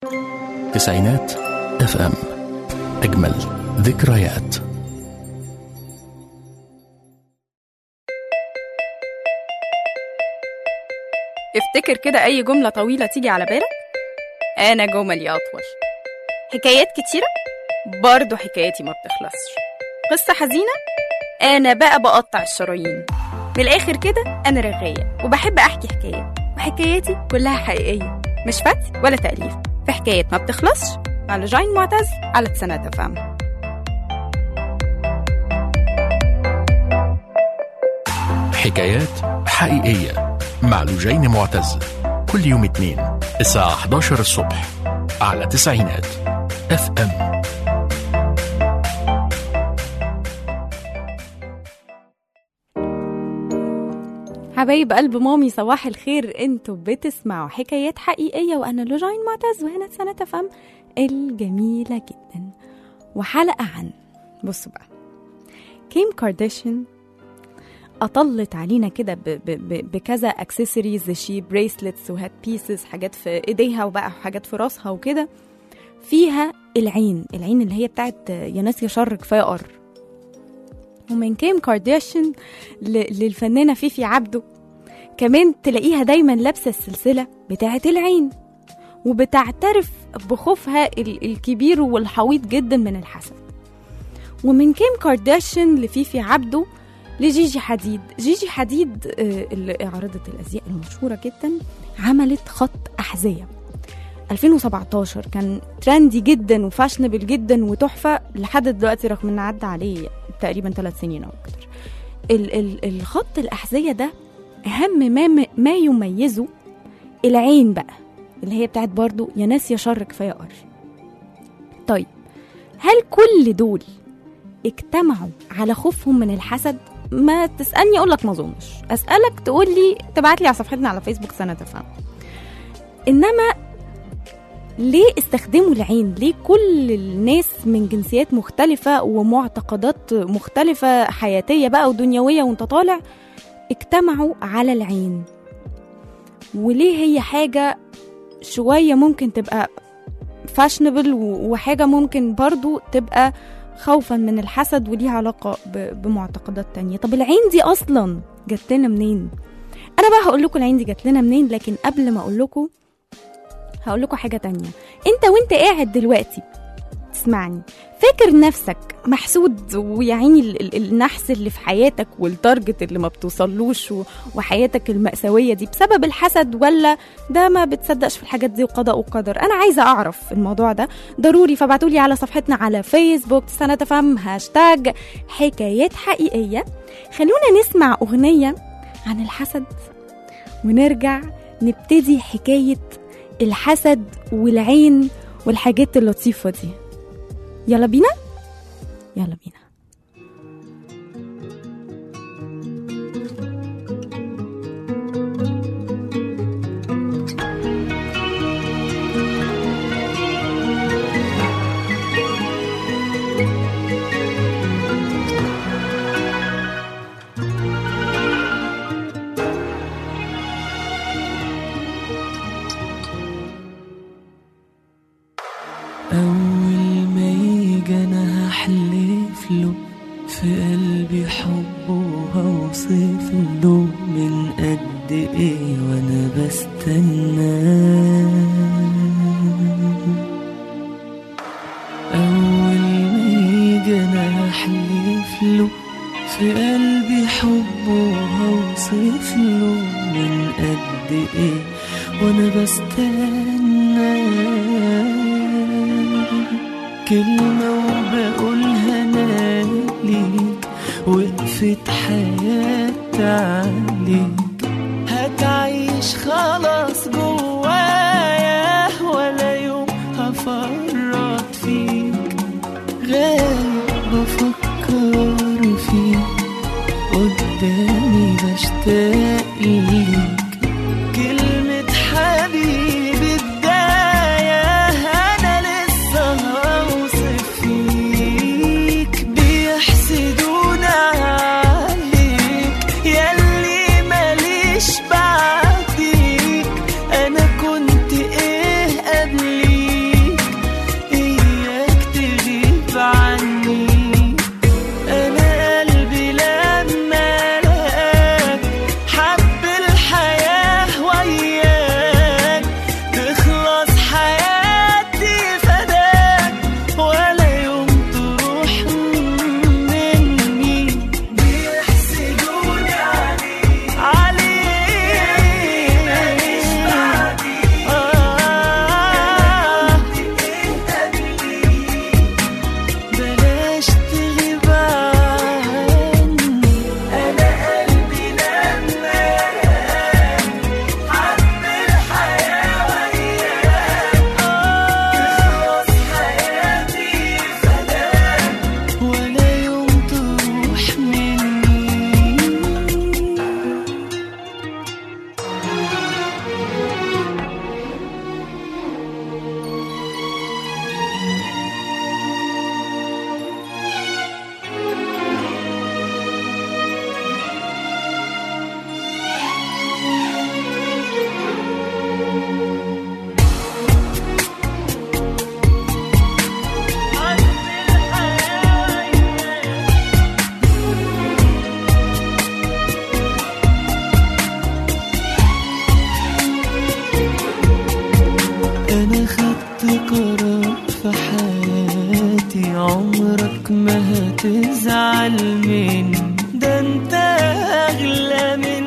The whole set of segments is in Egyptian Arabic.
تسعينات اف ام اجمل ذكريات افتكر كده أي جملة طويلة تيجي على بالك أنا جملي أطول حكايات كتيرة برضه حكاياتي ما بتخلصش قصة حزينة أنا بقى بقطع الشرايين من الآخر كده أنا رغاية وبحب أحكي حكايات وحكاياتي كلها حقيقية مش فتي ولا تأليف في حكايات ما بتخلصش مع لجين معتز على تسنة فهم حكايات حقيقية مع لجين معتز كل يوم اثنين الساعة 11 الصبح على تسعينات اف ام حبايب قلب مامي صباح الخير انتوا بتسمعوا حكايات حقيقية وأنا لوجين معتز وهنا سنة فم الجميلة جدا وحلقة عن بصوا بقى كيم كارداشيان أطلت علينا كده ب- ب- ب- بكذا اكسسوارز شي بريسلتس وهات بيسز حاجات في ايديها وبقى حاجات في راسها وكده فيها العين العين اللي هي بتاعت يا ناس يا شر كفايه قر ومن كيم كارداشيان ل- للفنانة فيفي عبده كمان تلاقيها دايما لابسة السلسلة بتاعة العين وبتعترف بخوفها ال- الكبير والحويط جدا من الحسد ومن كيم كارداشيان لفيفي عبده لجيجي حديد جيجي حديد آه، اللي عارضة الأزياء المشهورة جدا عملت خط أحذية 2017 كان ترندي جدا وفاشنبل جدا وتحفة لحد دلوقتي رغم ان عدى عليه تقريبا ثلاث سنين او اكتر ال- ال- الخط الأحذية ده أهم ما ما يميزه العين بقى اللي هي بتاعت برضو يا ناس يا شر كفاية قر طيب هل كل دول اجتمعوا على خوفهم من الحسد ما تسألني أقول لك ما أظنش أسألك تقول لي تبعت لي على صفحتنا على فيسبوك سنة تفهم إنما ليه استخدموا العين ليه كل الناس من جنسيات مختلفة ومعتقدات مختلفة حياتية بقى ودنيوية وانت طالع اجتمعوا على العين وليه هي حاجة شوية ممكن تبقى فاشنبل وحاجة ممكن برضو تبقى خوفا من الحسد وليها علاقة ب- بمعتقدات تانية طب العين دي أصلا جات لنا منين أنا بقى هقول لكم العين دي جات لنا منين لكن قبل ما أقول لكم هقول لكم حاجة تانية انت وانت قاعد دلوقتي تسمعني فاكر نفسك محسود ويعيني ال- ال- النحس اللي في حياتك والتارجت اللي ما بتوصلوش و- وحياتك المأساوية دي بسبب الحسد ولا ده ما بتصدقش في الحاجات دي وقضاء وقدر انا عايزة اعرف الموضوع ده ضروري فابعتولي على صفحتنا على فيسبوك سنة تفهم هاشتاج حكايات حقيقية خلونا نسمع أغنية عن الحسد ونرجع نبتدي حكاية الحسد والعين والحاجات اللطيفة دي يلا بينا يلا بينا أول ما يجي أنا هحلف له في قلبي حبه وهوصف له من قد إيه وأنا بستنى أول ما يجي أنا هحلف له في قلبي حبه وهوصف له من قد إيه وأنا بستنى كلمة وبقولها أنا ليك وقفت حياتي عليك هتعيش خلاص جوايا ولا يوم هفرط فيك غايب بفكر فيك قدامي بشتاق ليك كلمة حبيبي بداية أنا لسه هوصف فيك بيحسدونا عليك ياللي مال ده انا خدت قرار في حياتي عمرك ما هتزعل مني ده انت اغلى من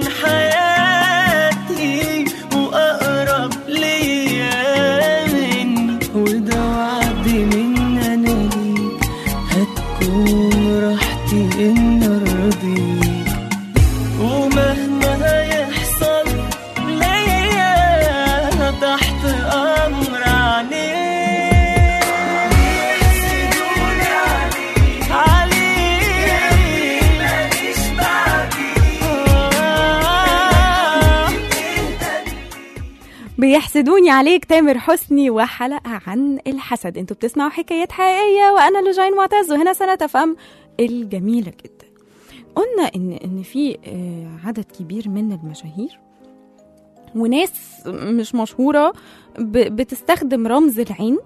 حياتي واقرب ليا مني وده وعد من انا ليك هتكون راحتي ان ارضيك ومهما هيحصل ليا انا تحت امر عليك يحسدوني عليك عليك ماليش بيحسدوني عليك تامر حسني وحلقة عن الحسد انتوا بتسمعوا حكايات حقيقية وانا لجين معتز وهنا سنة افهم الجميلة جدا قلنا ان ان في آه، عدد كبير من المشاهير وناس مش مشهورة ب- بتستخدم رمز العين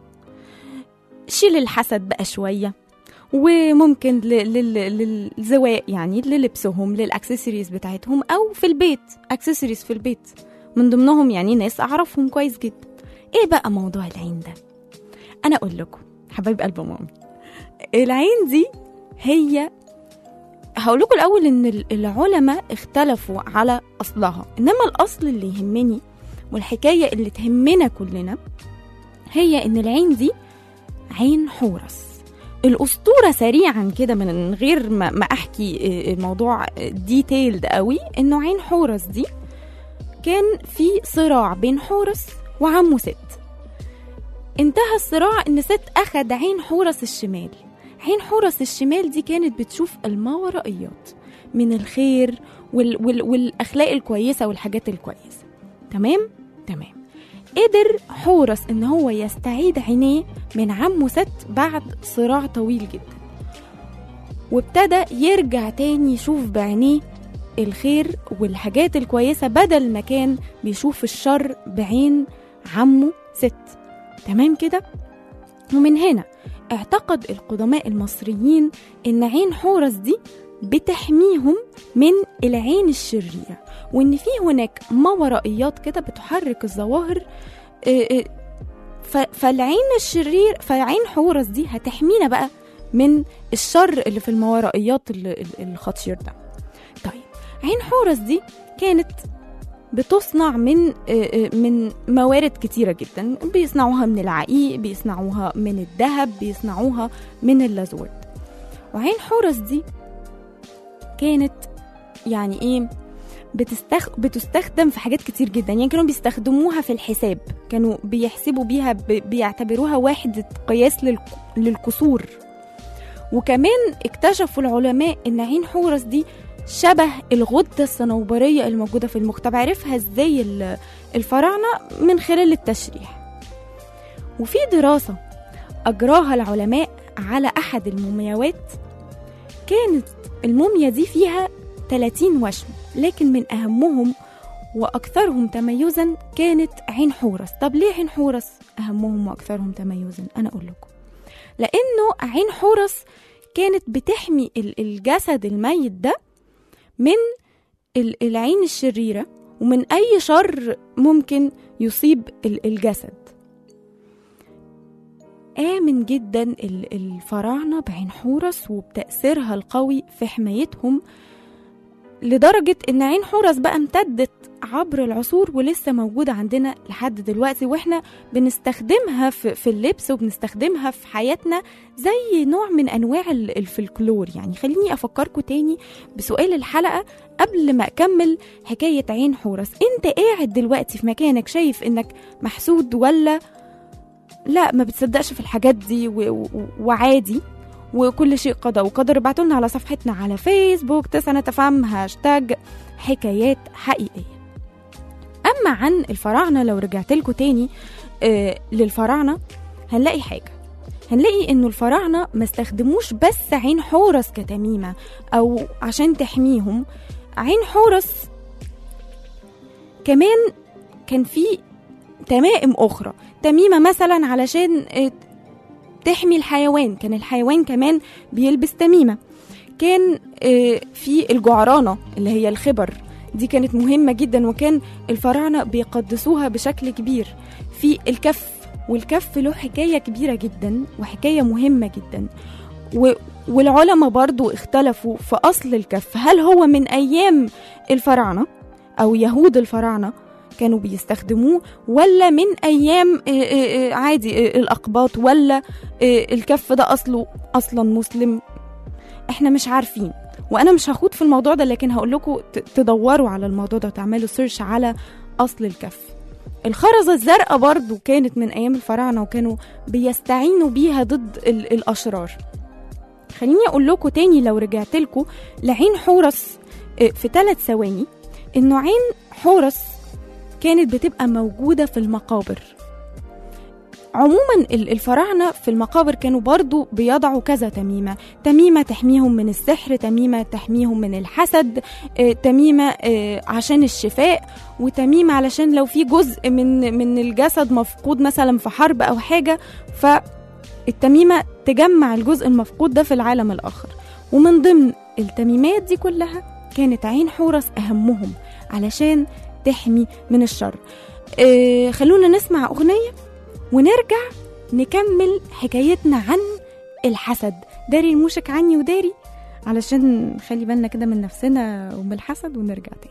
شيل الحسد بقى شوية وممكن ل- لل- للزواق يعني للبسهم للاكسسوارز بتاعتهم او في البيت اكسسوارز في البيت من ضمنهم يعني ناس اعرفهم كويس جدا ايه بقى موضوع العين ده انا اقول لكم حبايب قلب مامي العين دي هي هقول لكم الاول ان ال- العلماء اختلفوا على اصلها انما الاصل اللي يهمني والحكايه اللي تهمنا كلنا هي ان العين دي عين حورس الأسطورة سريعا كده من غير ما, ما أحكي آه، الموضوع ديتيلد قوي إنه عين حورس دي كان في صراع بين حورس وعمه ست انتهى الصراع ان ست اخد عين حورس الشمال عين حورس الشمال دي كانت بتشوف الماورائيات من الخير وال وال والاخلاق الكويسه والحاجات الكويسه تمام تمام قدر حورس ان هو يستعيد عينيه من عمه ست بعد صراع طويل جدا وابتدى يرجع تاني يشوف بعينيه الخير والحاجات الكويسة بدل ما كان بيشوف الشر بعين عمه ست تمام كده ومن هنا اعتقد القدماء المصريين ان عين حورس دي بتحميهم من العين الشريرة وان في هناك ماورائيات كده بتحرك الظواهر آه، آه، ف- فالعين الشرير فعين حورس دي هتحمينا بقى من الشر اللي في الماورائيات ال- ال- الخطير ده طيب عين حورس دي كانت بتصنع من آه، آه، من موارد كتيرة جدا بيصنعوها من العقيق بيصنعوها من الذهب بيصنعوها من اللازورد وعين حورس دي كانت يعني ايه بتستخ... بتستخدم في حاجات كتير جدا يعني كانوا بيستخدموها في الحساب كانوا بيحسبوا بيها ب... بيعتبروها وحدة قياس لل... للكسور وكمان اكتشفوا العلماء ان عين حورس دي شبه الغدة الصنوبرية الموجودة في المخ طب عرفها ازاي ال- الفراعنة من خلال التشريح وفي دراسة أجراها العلماء على أحد المومياوات كانت الموميا دي فيها 30 وشم لكن من أهمهم وأكثرهم تميزا كانت عين حورس طب ليه عين حورس أهمهم وأكثرهم تميزا أنا أقول لكم لأنه عين حورس كانت بتحمي ال- الجسد الميت ده من ال- العين الشريرة ومن أي شر ممكن يصيب ال- الجسد آمن جدا ال- الفراعنة بعين حورس وبتأثيرها القوي في حمايتهم لدرجة إن عين حورس بقى امتدت عبر العصور ولسه موجودة عندنا لحد دلوقتي وإحنا بنستخدمها في, في اللبس وبنستخدمها في حياتنا زي نوع من أنواع ال- الفلكلور يعني خليني أفكركم تاني بسؤال الحلقة قبل ما أكمل حكاية عين حورس أنت قاعد دلوقتي في مكانك شايف إنك محسود ولا لا ما بتصدقش في الحاجات دي و... و... وعادي وكل شيء قضاء وقدر ابعتوا لنا على صفحتنا على فيسبوك تسعة تفهم هاشتاج حكايات حقيقية أما عن الفراعنة لو رجعت لكم تاني آه للفراعنة هنلاقي حاجة هنلاقي انه الفراعنة ما استخدموش بس عين حورس كتميمة او عشان تحميهم عين حورس كمان كان في تمائم اخرى تميمة مثلا علشان آه، تحمي الحيوان كان الحيوان كمان بيلبس تميمة كان آه، في الجعرانة اللي هي الخبر دي كانت مهمة جدا وكان الفراعنة بيقدسوها بشكل كبير في الكف والكف له حكاية كبيرة جدا وحكاية مهمة جدا و والعلماء برضو اختلفوا في أصل الكف هل هو من أيام الفراعنة أو يهود الفراعنة كانوا بيستخدموه ولا من أيام آه، آه، آه، عادي آه، الأقباط ولا آه، الكف ده أصله أصلا مسلم احنا مش عارفين وانا مش هخوض في الموضوع ده لكن هقول لكم ت- تدوروا على الموضوع ده وتعملوا سيرش على اصل الكف الخرزة الزرقاء برضو كانت من ايام الفراعنة وكانوا بيستعينوا بيها ضد ال- الاشرار خليني اقول لكم تاني لو رجعت لكم لعين حورس آه، في ثلاث ثواني انه عين حورس كانت بتبقى موجودة في المقابر عموما ال- الفراعنة في المقابر كانوا برضو بيضعوا كذا تميمة تميمة تحميهم من السحر تميمة تحميهم من الحسد آه، تميمة آه، عشان الشفاء وتميمة علشان لو في جزء من من الجسد مفقود مثلا في حرب أو حاجة فالتميمة تجمع الجزء المفقود ده في العالم الآخر ومن ضمن التميمات دي كلها كانت عين حورس أهمهم علشان تحمي من الشر آه، خلونا نسمع أغنية ونرجع نكمل حكايتنا عن الحسد داري الموشك عني وداري علشان نخلي بالنا كده من نفسنا ومن الحسد ونرجع تاني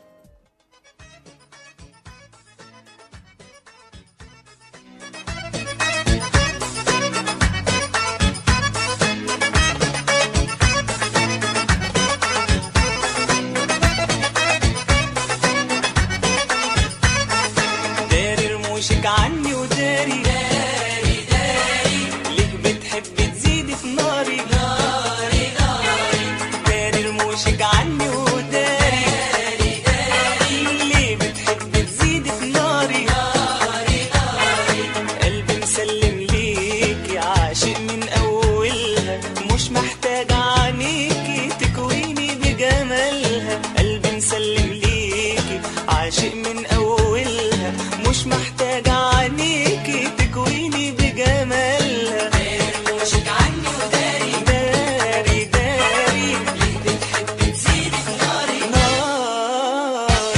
داري رموشك عني وداري داري داري ليه بتحب تزيدي في ناري ناري ناري داري رموشك عني وداري داري داري ليه بتحب تزيدي في ناري ناري ناري قلبي مسلم ليكي عاشق من اولها مش محتاج عنيكي تكويني بجمالها قلبي مسلم ليكي عاشق من اولها مش محتاج عنيكي تكويني بجمالها مشيك عني وداري داري داري ليه بتحب تزيد في ناري ناري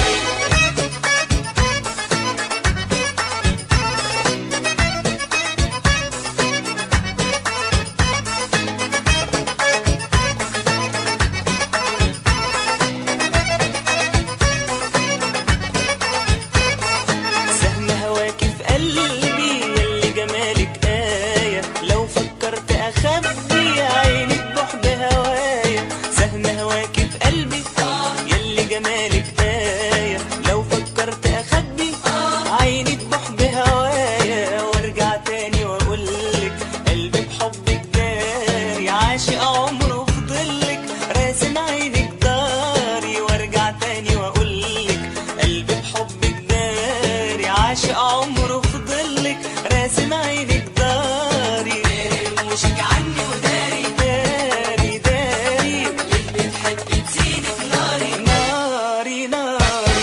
سهم هواكي في قلبي يلي جمالك آية لو فكرت أخبي عينك بحب هوايا سهم هواكي في قلبي يلي جمالك آية لو فكرت أخبي عينك بحب هوايا وارجع تاني وأقولك قلبي بحبك داري عاشق عمره في ضلك راسم عينك داري وارجع تاني وأقولك قلبي بحبك داري عاشق عمره في ضلك راسم عينك داري مشيك عني وداري داري داري ليه بتحب تزيد في ناري ناري ناري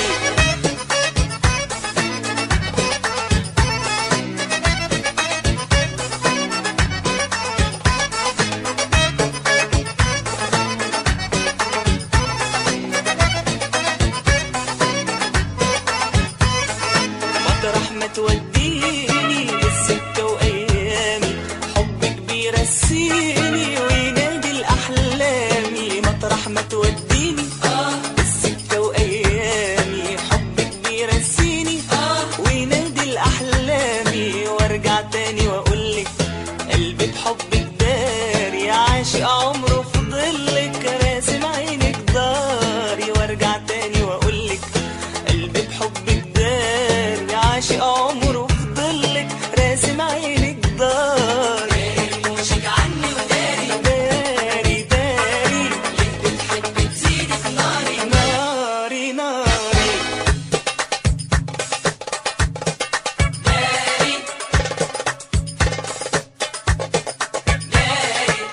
مطرح ما توديني للسكة وأيامي حبك بيرسيني وينادي الأحلامي مطرح ما توديني للسكة وأيامي حبك بيرسيني وينادي الأحلامي وارجع تاني وأقولك قلبي بحبك داري عاشق عمره في ضلك راسم عينك داري وارجع تاني وأقولك قلبي بحبك داري عاشق عمره في ضلك راسم عينك داري مشيك عني وداري داري داري ليه بتحب تزيد في ناري ناري ناري داري داري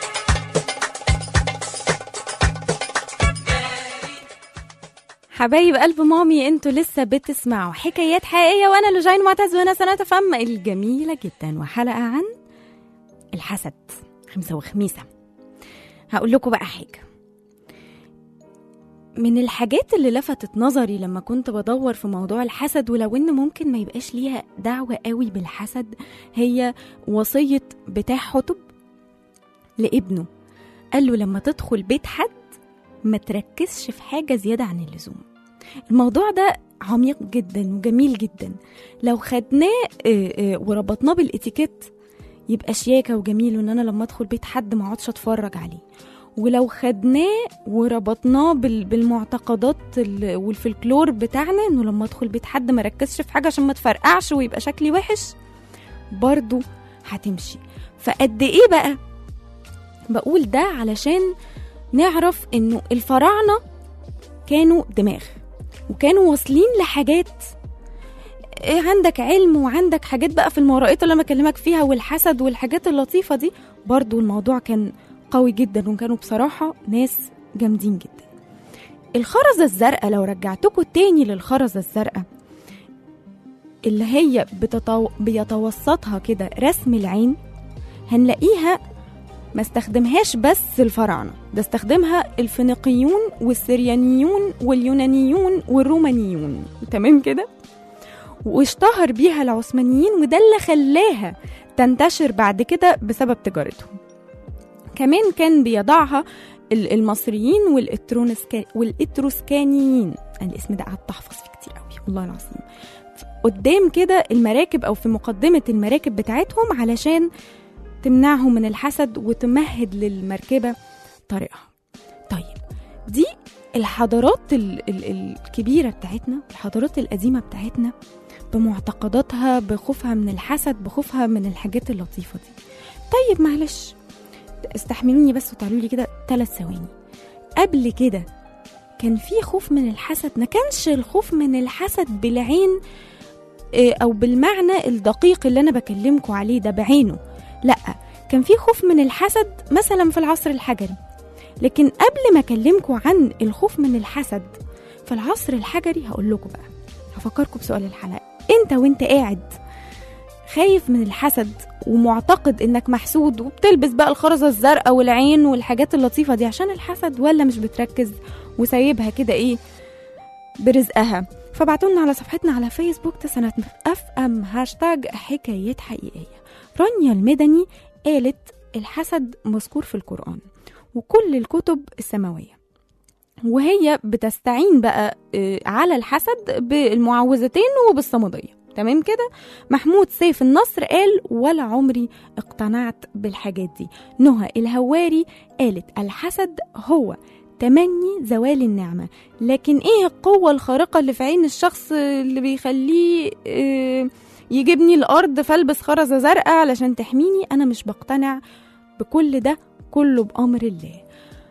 حبايب قلب مامي انتوا لسه بتسمعوا حكايات حقيقية وانا لجين معتز وانا سنة فم الجميلة جدا وحلقة عن الحسد خمسة وخميسة هقول لكم بقى حاجة من الحاجات اللي لفتت نظري لما كنت بدور في موضوع الحسد ولو ان ممكن ما يبقاش ليها دعوة قوي بالحسد هي وصية بتاع حتب لابنه قال له لما تدخل بيت حد ما تركزش في حاجة زيادة عن اللزوم الموضوع ده عميق جدا وجميل جدا لو خدناه آه، آه، وربطناه بالاتيكيت يبقى شياكة وجميل وان انا لما ادخل بيت حد ما اقعدش اتفرج عليه ولو خدناه وربطناه بال- بالمعتقدات ال- والفلكلور بتاعنا انه لما ادخل بيت حد ما ركزش في حاجه عشان ما تفرقعش ويبقى شكلي وحش برضو هتمشي فقد ايه بقى بقول ده علشان نعرف انه الفراعنه كانوا دماغ وكانوا واصلين لحاجات إيه عندك علم وعندك حاجات بقى في المورائيات اللي انا بكلمك فيها والحسد والحاجات اللطيفه دي برضو الموضوع كان قوي جدا وكانوا بصراحه ناس جامدين جدا الخرزه الزرقاء لو رجعتكم تاني للخرزه الزرقاء اللي هي بتطو... بيتوسطها كده رسم العين هنلاقيها ما استخدمهاش بس الفراعنه ده استخدمها الفينيقيون والسريانيون واليونانيون والرومانيون تمام كده واشتهر بيها العثمانيين وده اللي خلاها تنتشر بعد كده بسبب تجارتهم كمان كان بيضعها ال- المصريين والإترونسكا والإتروسكانيين أنا الاسم ده قعدت أحفظ فيه كتير قوي والله العظيم قدام كده المراكب أو في مقدمة المراكب بتاعتهم علشان تمنعهم من الحسد وتمهد للمركبة طريقها طيب دي الحضارات ال- ال- الكبيرة بتاعتنا الحضارات القديمة بتاعتنا بمعتقداتها بخوفها من الحسد بخوفها من الحاجات اللطيفة دي طيب معلش استحملوني بس وتعالوا لي كده ثلاث ثواني قبل كده كان في خوف من الحسد ما كانش الخوف من الحسد بالعين آه، او بالمعنى الدقيق اللي انا بكلمكم عليه ده بعينه لا كان في خوف من الحسد مثلا في العصر الحجري لكن قبل ما اكلمكم عن الخوف من الحسد في العصر الحجري هقول لكم بقى هفكركم بسؤال الحلقه انت وانت قاعد خايف من الحسد ومعتقد انك محسود وبتلبس بقى الخرزه الزرقاء والعين والحاجات اللطيفه دي عشان الحسد ولا مش بتركز وسايبها كده ايه برزقها فبعتوا لنا على صفحتنا على فيسبوك تسنة اف ام هاشتاج حكايات حقيقيه رانيا المدني قالت الحسد مذكور في القران وكل الكتب السماويه وهي بتستعين بقى آه، على الحسد بالمعوذتين وبالصمديه تمام كده محمود سيف النصر قال ولا عمري اقتنعت بالحاجات دي نهى الهواري قالت الحسد هو تمني زوال النعمة لكن ايه القوة الخارقة اللي في عين الشخص اللي بيخليه آه، يجيبني الأرض فالبس خرزة زرقاء علشان تحميني أنا مش بقتنع بكل ده كله بأمر الله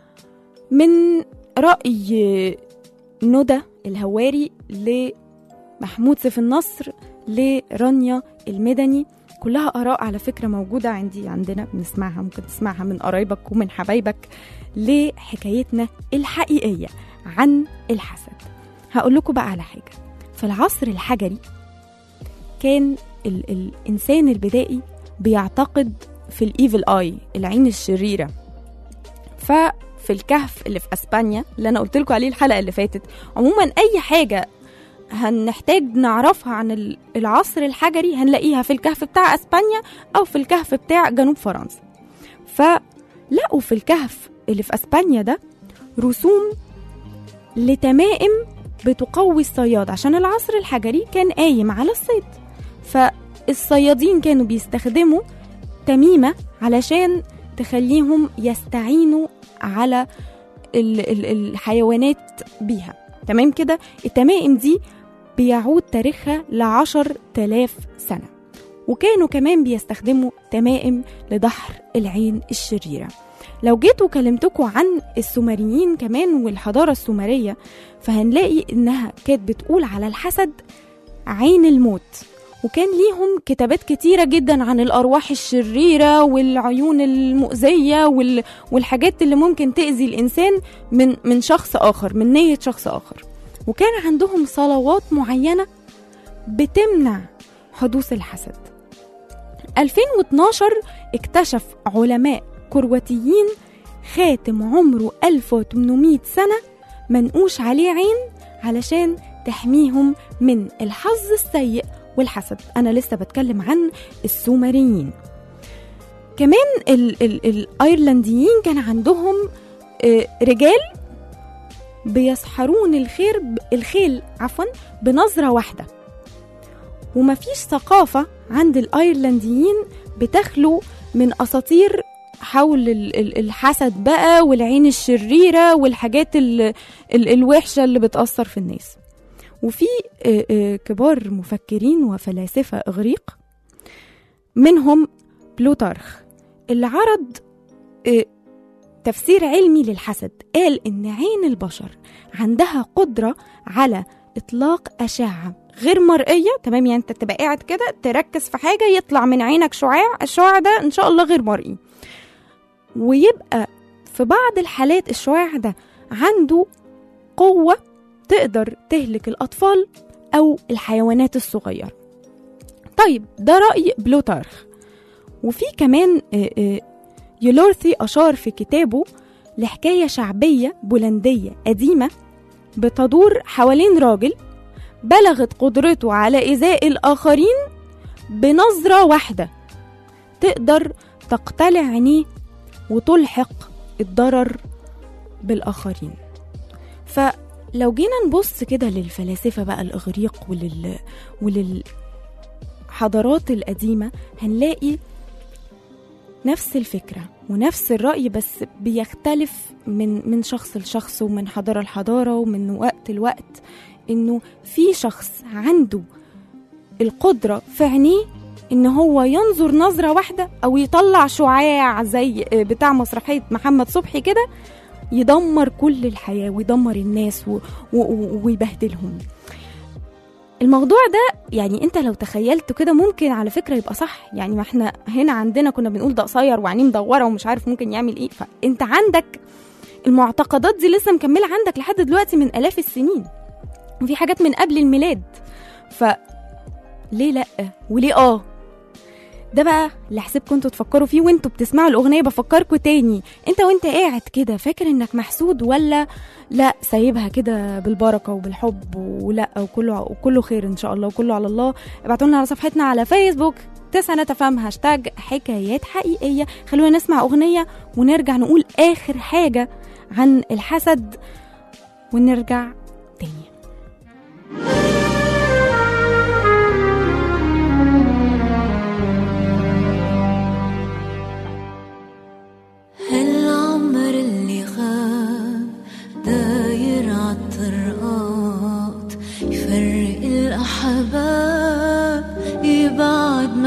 من رأي ندى الهواري لمحمود سيف النصر لرانيا المدني كلها آراء على فكرة موجودة عندي عندنا بنسمعها ممكن تسمعها من قرايبك ومن حبايبك لحكايتنا الحقيقية عن الحسد هقول لكم بقى على حاجة في العصر الحجري كان ال الإنسان البدائي بيعتقد في الإيفل آي العين الشريرة ففي الكهف اللي في اسبانيا اللي انا قلت لكم عليه الحلقه اللي فاتت عموما اي حاجه هنحتاج نعرفها عن ال- العصر الحجري هنلاقيها في الكهف بتاع اسبانيا او في الكهف بتاع جنوب فرنسا فلقوا في الكهف اللي في اسبانيا ده رسوم لتمائم بتقوي الصياد عشان العصر الحجري كان قايم على الصيد فالصيادين كانوا بيستخدموا تميمة علشان تخليهم يستعينوا على ال- ال- الحيوانات بيها تمام كده التمائم دي بيعود تاريخها لعشر تلاف سنة وكانوا كمان بيستخدموا تمائم لدحر العين الشريرة لو جيت وكلمتكم عن السومريين كمان والحضارة السومرية فهنلاقي إنها كانت بتقول على الحسد عين الموت وكان ليهم كتابات كتيرة جدا عن الأرواح الشريرة والعيون المؤذية وال... والحاجات اللي ممكن تأذي الإنسان من من شخص آخر من نية شخص آخر وكان عندهم صلوات معينة بتمنع حدوث الحسد 2012 اكتشف علماء كرواتيين خاتم عمره 1800 سنة منقوش عليه عين علشان تحميهم من الحظ السيء والحسد أنا لسه بتكلم عن السومريين كمان ال ال الأيرلنديين كان عندهم آه، رجال بيسحرون الخير ب- الخيل عفوا بنظرة واحدة ومفيش ثقافة عند الأيرلنديين بتخلو من أساطير حول ال- ال- الحسد بقى والعين الشريرة والحاجات ال ال الوحشة اللي بتأثر في الناس وفي آه، آه، كبار مفكرين وفلاسفة إغريق منهم بلوتارخ اللي عرض آه، تفسير علمي للحسد قال إن عين البشر عندها قدرة على إطلاق أشعة غير مرئية تمام يعني أنت تبقى قاعد كده تركز في حاجة يطلع من عينك شعاع الشعاع ده إن شاء الله غير مرئي ويبقى في بعض الحالات الشعاع ده عنده قوة تقدر تهلك الأطفال أو الحيوانات الصغيرة طيب ده رأي بلوتارخ وفي كمان آه، آه، يولورثي أشار في كتابه لحكاية شعبية بولندية قديمة بتدور حوالين راجل بلغت قدرته على إيذاء الآخرين بنظرة واحدة تقدر تقتلع عينيه وتلحق الضرر بالآخرين فلو جينا نبص كده للفلاسفة بقى الإغريق ولل... وللحضارات القديمة هنلاقي نفس الفكرة ونفس الرأي بس بيختلف من من شخص لشخص ومن حضارة لحضارة ومن وقت لوقت إنه في شخص عنده القدرة في عينيه إن هو ينظر نظرة واحدة أو يطلع شعاع زي بتاع مسرحية محمد صبحي كده يدمر كل الحياة ويدمر الناس و... و... و- ويبهدلهم الموضوع ده يعني انت لو تخيلته كده ممكن على فكرة يبقى صح يعني ما احنا هنا عندنا كنا بنقول ده قصير وعينيه مدورة ومش عارف ممكن يعمل ايه فانت عندك المعتقدات دي لسه مكملة عندك لحد دلوقتي من آلاف السنين وفي حاجات من قبل الميلاد ف ليه لأ وليه اه ده بقى اللي حسيبكم انتوا تفكروا فيه وانتوا بتسمعوا الاغنيه بفكركم تاني انت وانت قاعد كده فاكر انك محسود ولا لا سايبها كده بالبركه وبالحب ولا وكله وكله خير ان شاء الله وكله على الله ابعتوا لنا على صفحتنا على فيسبوك تسعة تفهم هاشتاج حكايات حقيقية خلونا نسمع أغنية ونرجع نقول آخر حاجة عن الحسد ونرجع تاني هالعمر اللي غاب داير عالطرقات يفرق الأحباب يبعد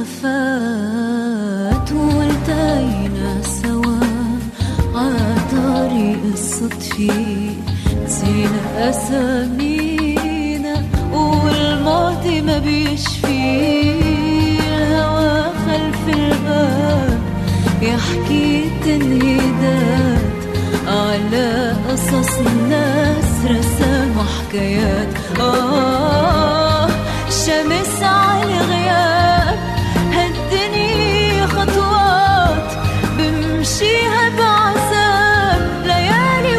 مسافات والتقينا سوا عطريق الصدفة نسينا أسامينا والماضي ما بيشفي الهوى خلف الباب يحكي تنهيدات على قصص الناس رسموا حكايات آه الشمس على الغياب هالدنيا خطوات بمشيها بعذاب ليالي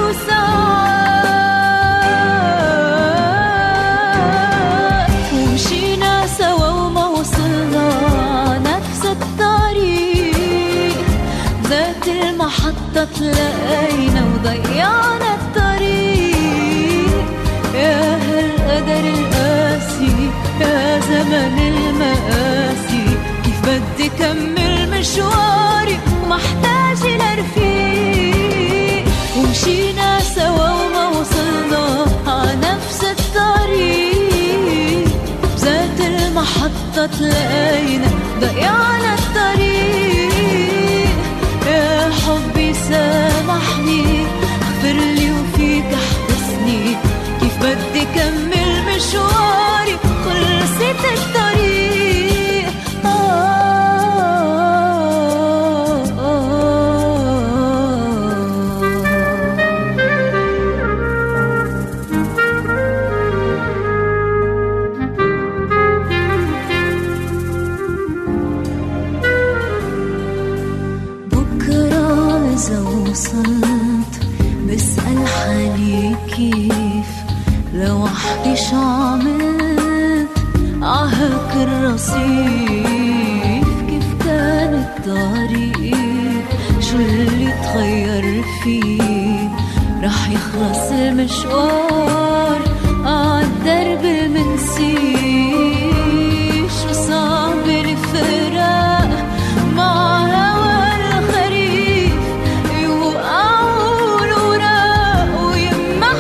وساعات ومشينا سوا وما وصلنا نفس الطريق ذات المحطة تلاقينا وضيعنا الطريق يا هالقدر القاسي يا زمن المقاسي كيف بدي كمل مشواري ومحتاج لرفيق ومشينا سوا وما وصلنا على نفس الطريق بذات المحطة تلاقينا ضيعنا الطريق يا حبي سامحني اغفر لي وفيك احبسني كيف بدي كمل مشواري خلصت الطريق آه آه بكرة إذا وصلت بسأل حالي كيف لوحدي شو عملت عهك الرصيف كيف كان الطريق شو اللي تغير فيه رح يخلص المشوار عالدرب المنسي شو صعب الفراق مع هوا الخريف يوقعوا الوراق ويمح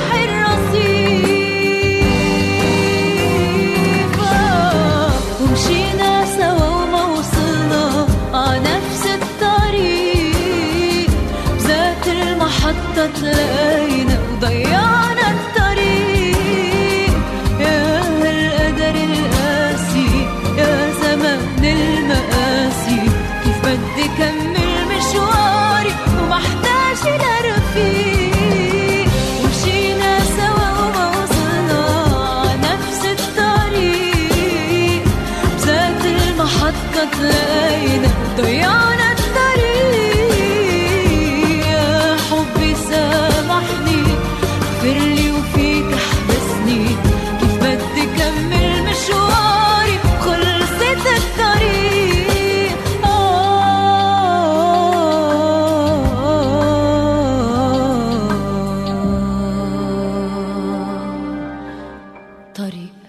الرصيف ومشينا سوا وما وصلنا ع نفس الطريق بذات المحطة تلاقينا وضيعنا الطريق يا هالقدر القاسي يا زمان المقاسي كيف بدي كمل مشواري ومحتاج لرفيق ومشينا سوا وما وصلنا ع نفس الطريق بذات المحطة تلاقينا ضيعنا الطريق يا حبي سامحني اغفرلي وفيك احبسني كيف بدي كمل مشواري خلصت الطريق طريق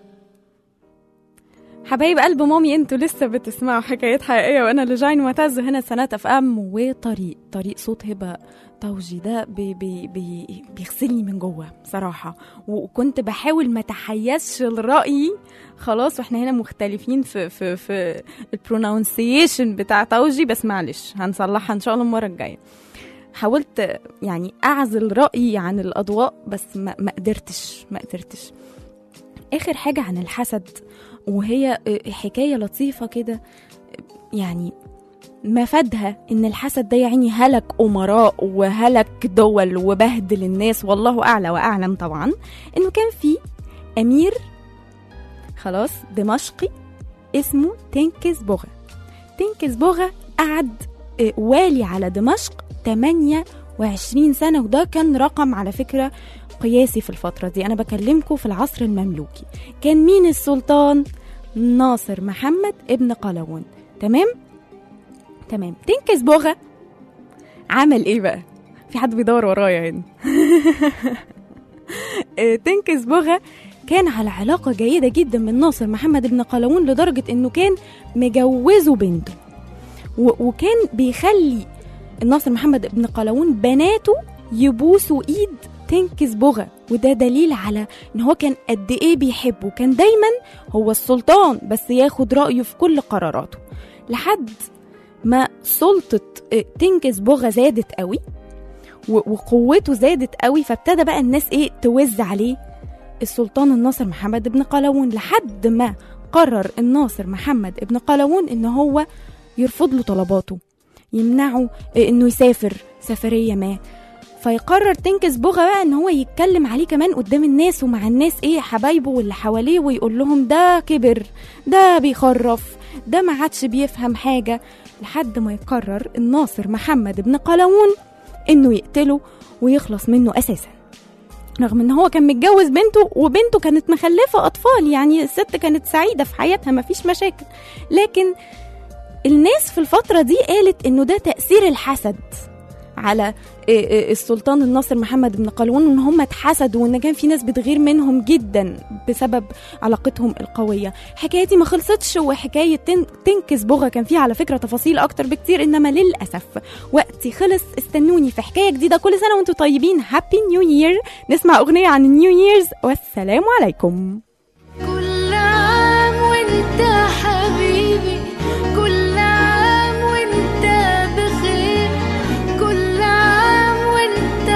حبايب قلب مامي انتوا لسه بتسمعوا حكايات حقيقيه وانا لجين معتز هنا سنة اف ام وطريق طريق صوت هبه طوجي ده بي بي بي بيغسلني من جوه بصراحه وكنت بحاول ما اتحيزش لرايي خلاص واحنا هنا مختلفين في في في البرونونسيشن بتاع طوجي بس معلش هنصلحها ان شاء الله المره الجايه حاولت يعني اعزل رايي عن الاضواء بس ما, ما قدرتش ما قدرتش اخر حاجه عن الحسد وهي حكايه لطيفه كده يعني مفادها ان الحسد ده يعني هلك امراء وهلك دول وبهدل الناس والله اعلى واعلم طبعا انه كان في امير خلاص دمشقي اسمه تنكس بوغا تنكس بوغا قعد آه، والي على دمشق 28 سنة وده كان رقم على فكرة قياسي في الفترة دي أنا بكلمكم في العصر المملوكي كان مين السلطان؟ ناصر محمد ابن قلاوون تمام؟ تمام تنكس بوغا عمل ايه بقى؟ في حد بيدور ورايا هنا آه، تنكس بوغا كان على علاقة جيدة جدا من ناصر محمد بن قلاوون لدرجة انه كان مجوزه بنته و- وكان بيخلي ناصر محمد بن قلاوون بناته يبوسوا ايد تنكس بوغا وده دليل على ان هو كان قد ايه بيحبه كان دايما هو السلطان بس ياخد رأيه في كل قراراته لحد ما سلطة آه، تنكس بوغا زادت قوي و- وقوته زادت قوي فابتدى بقى الناس ايه توز عليه السلطان الناصر محمد بن قلاوون لحد ما قرر الناصر محمد بن قلاوون ان هو يرفض له طلباته يمنعه آه، انه يسافر سفرية ما فيقرر تنكس بوغا بقى ان هو يتكلم عليه كمان قدام الناس ومع الناس ايه حبايبه واللي حواليه ويقول لهم ده كبر ده بيخرف ده ما عادش بيفهم حاجة لحد ما يقرر الناصر محمد بن قلاوون انه يقتله ويخلص منه اساسا رغم ان هو كان متجوز بنته وبنته كانت مخلفة اطفال يعني الست كانت سعيدة في حياتها مفيش مشاكل لكن الناس في الفترة دي قالت انه ده تأثير الحسد على إيه إيه السلطان الناصر محمد بن قلاوون وان هم اتحسدوا وان كان في ناس بتغير منهم جدا بسبب علاقتهم القويه حكايتي ما خلصتش وحكايه تن- تنكس بوغا كان فيها على فكره تفاصيل اكتر بكتير انما للاسف وقتي خلص استنوني في حكايه جديده كل سنه وانتم طيبين هابي نيو يير نسمع اغنيه عن النيو ييرز والسلام عليكم كل عام وانت حبيبي كل عام وانت بخير كل عام وانت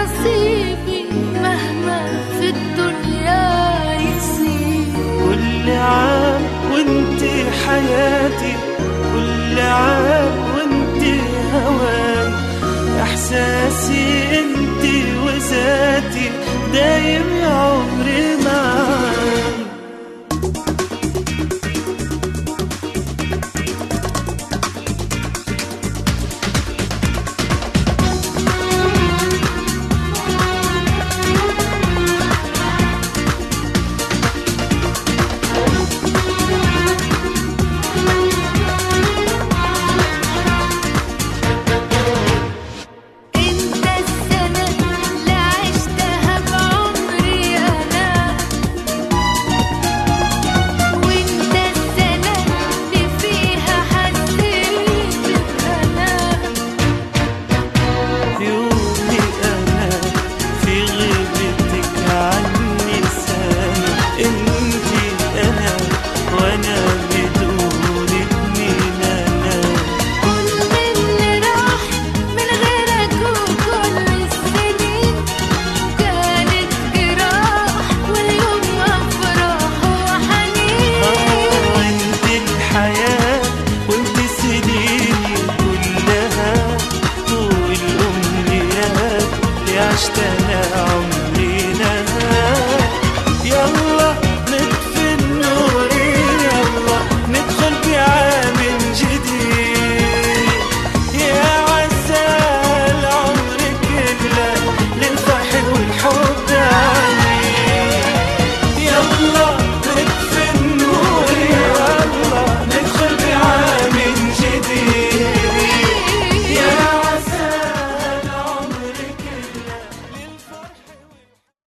نصيبي مهما في الدنيا يصير كل عام وانت حياتي كل عام وانت هواي احساسي انت وذاتي دايم